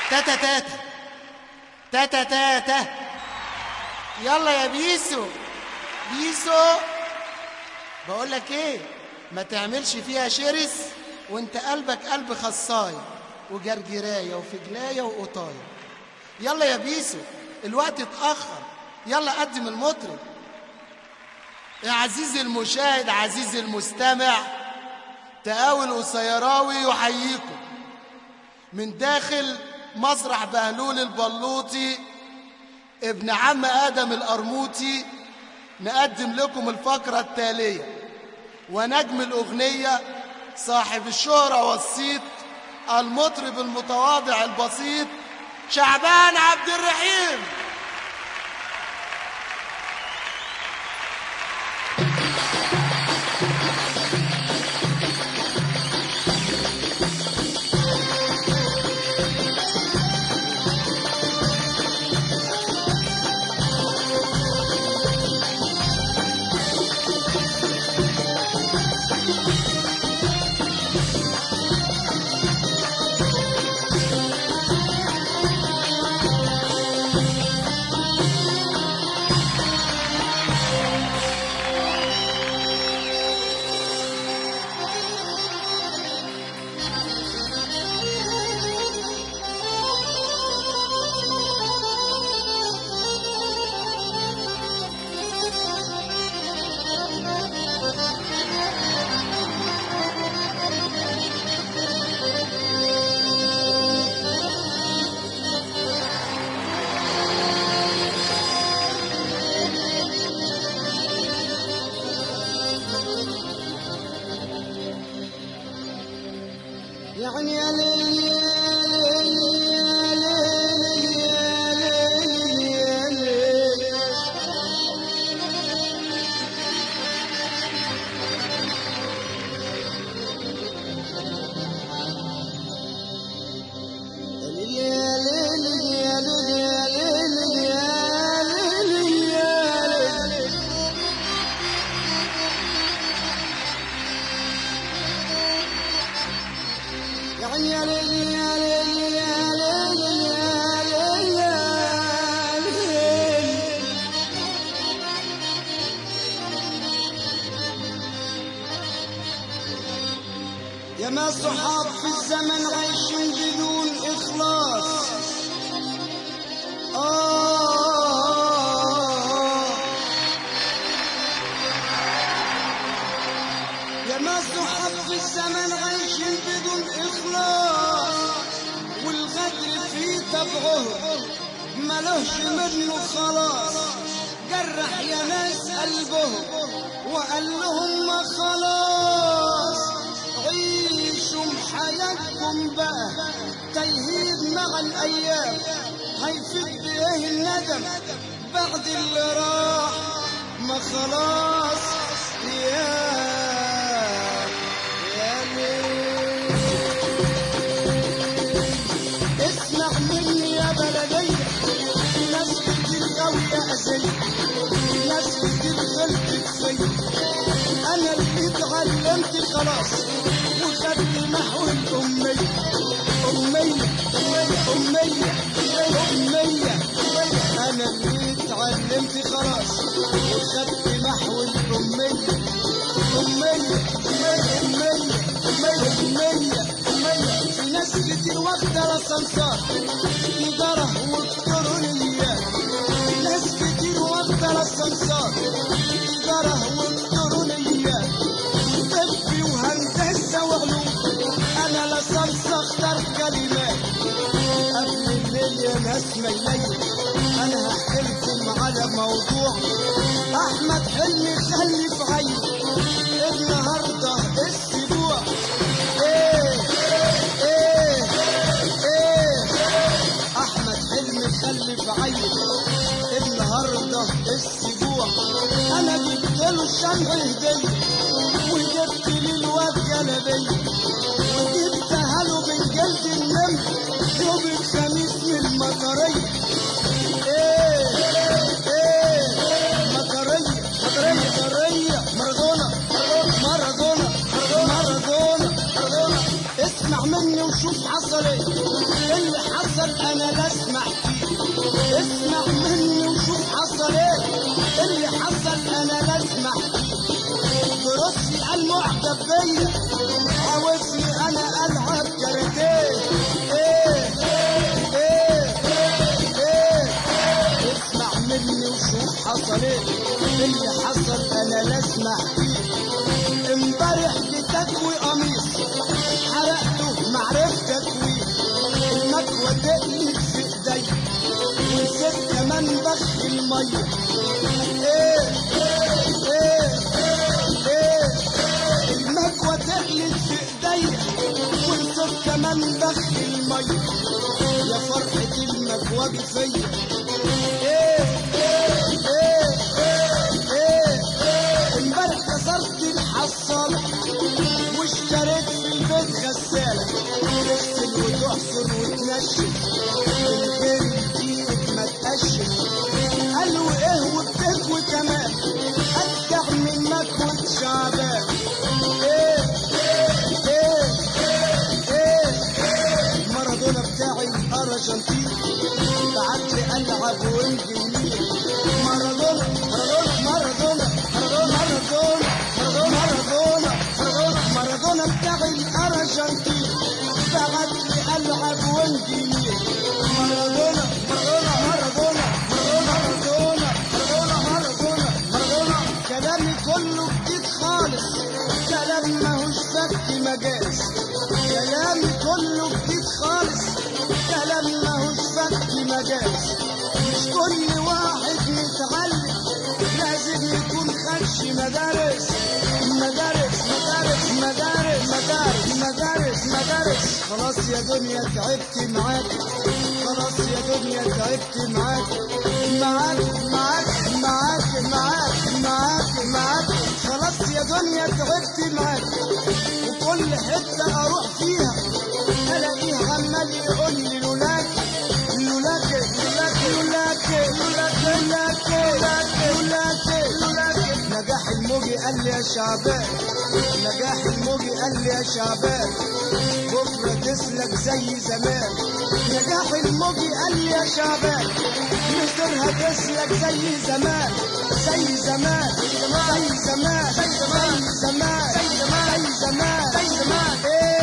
تاتا تاتا تاتا تاتا يلا يا بيسو بيسو بقول لك ايه ما تعملش فيها شرس وانت قلبك قلب خصاي وجرجرايه وفجلايه وقطايه يلا يا بيسو الوقت اتاخر يلا قدم المطرب يا عزيزي المشاهد عزيزي المستمع تقاول وسيراوي يحييكم من داخل مسرح بهلول البلوطي ابن عم آدم القرموطي نقدم لكم الفقرة التالية ونجم الأغنية صاحب الشهرة والصيت المطرب المتواضع البسيط شعبان عبد الرحيم يعني يا ليل يا ليل يا ليل يا ليل يا ليل يا ليل يا ليل يا ليل يا ليل يا ليل يعني يا ليل يا ليل يا ليل يا ليل يا ليل يا ما صحاب في الزمن عايشين بدون إخلاص آه يا ما صحاب في الزمن عايشين بدون إخلاص والغدر في طبعهم ملوش منه خلاص جرح يا ناس قلبهم وقال لهم ما خلاص عيشوا حياتكم بقى تيهيد مع الأيام هيفيد بإيه الندم بعد اللي راح ما خلاص يا يا ليل اسمع مني يا بلدية في ناس كتير قوي أذية في ناس كتير غلطت فيا أنا اللي اتعلمت خلاص وخدت محو الأمية أمية أمية أمية أنا اللي اتعلمت خلاص وخدت محو الأمية أمية أمية أمية أمية في ناس كتير واخدة الأسانسار تجارة وإلكترونيات في ناس كتير واخدة الأسانسار تجارة وإلكترونيات طب وهندسة وعلوم أنا لصنص أختار كلمات قبل الليل يا ناس ميلين أنا هحكي لكم على موضوع أحمد حلمي خلف عين النهارده السبوع إيه إيه إيه أحمد حلمي خلف عين النهارده السبوع أنا جبت له الشمع هدية وجبت لي الواد جلبية وجبتها له من جلد النمل يوم الخميس من المطرية ايه ايه مطرية مطرية مطرية مارادونا مارادونا مارادونا مارادونا اسمع اسمع مني وشوف حصل ايه اللي حصل انا لا اسمع فيه اسمع مني وشوف حصل ايه اللي حصل انا لا اسمع فيه ترصي المعجب بيا عاوزني انا العب كاراتيه ايه ايه ايه اسمع مني وشوف حصل ايه اللي حصل انا لا اسمع فيه امبارح بتكوي قميص حرقته معرفت تكويه المكوى تقلت في ايدي ونسيت كمان بخ الميه ايه ايه ايه المكوى تقلت في ايدي ونسيت كمان بخ الميه يا فرحة المكوى فيا ايه ايه ايه ايه امبارح كسرت الحصالة واشتريت في البيت غسالة تغسل وتحصر وتنشف من غير ايدك ما تقشف قالوا ايه وبتكوي كمان اجدع من مكوة شعبان ايه ايه ايه ايه مارادونا بتاعي الارجنتين بعت لي العب وانجليزي مارادونا مارادونا مارادونا مارادونا مارادونا مارادونا مارادونا بتاعي الارجنتين بعت لي العب وانجليزي مارادونا مارادونا مارادونا مارادونا مارادونا مارادونا مارادونا كلامي كله جديد خالص كلام ماهوش فك مجاز كلامي كله جديد خالص كلام ماهوش فك مجاز مش كل واحد متعلم لازم يكون خدش مدارس مدارس مدارس مدارس مدارس مدارس مدارس خلاص يا دنيا تعبت معاك خلاص يا دنيا تعبت معاك معاك معاك معاك معاك معاك معاك خلاص يا دنيا تعبت معاك وكل حتة أروح فيها ألاقيه عمال يقول لي لولاك لولاك لولاك لولاك لولاك لولاك لولاك لولاك نجاح الموجي قال لي يا شعبان نجاح الموجي قال لي يا شعبان بكرة تسلك زي زمان نجاح الموجي قال لي يا شعبان مصيرها تسلك زي زمان زي زمان زي زمان زي زمان زي زمان زي زمان زي زمان ايه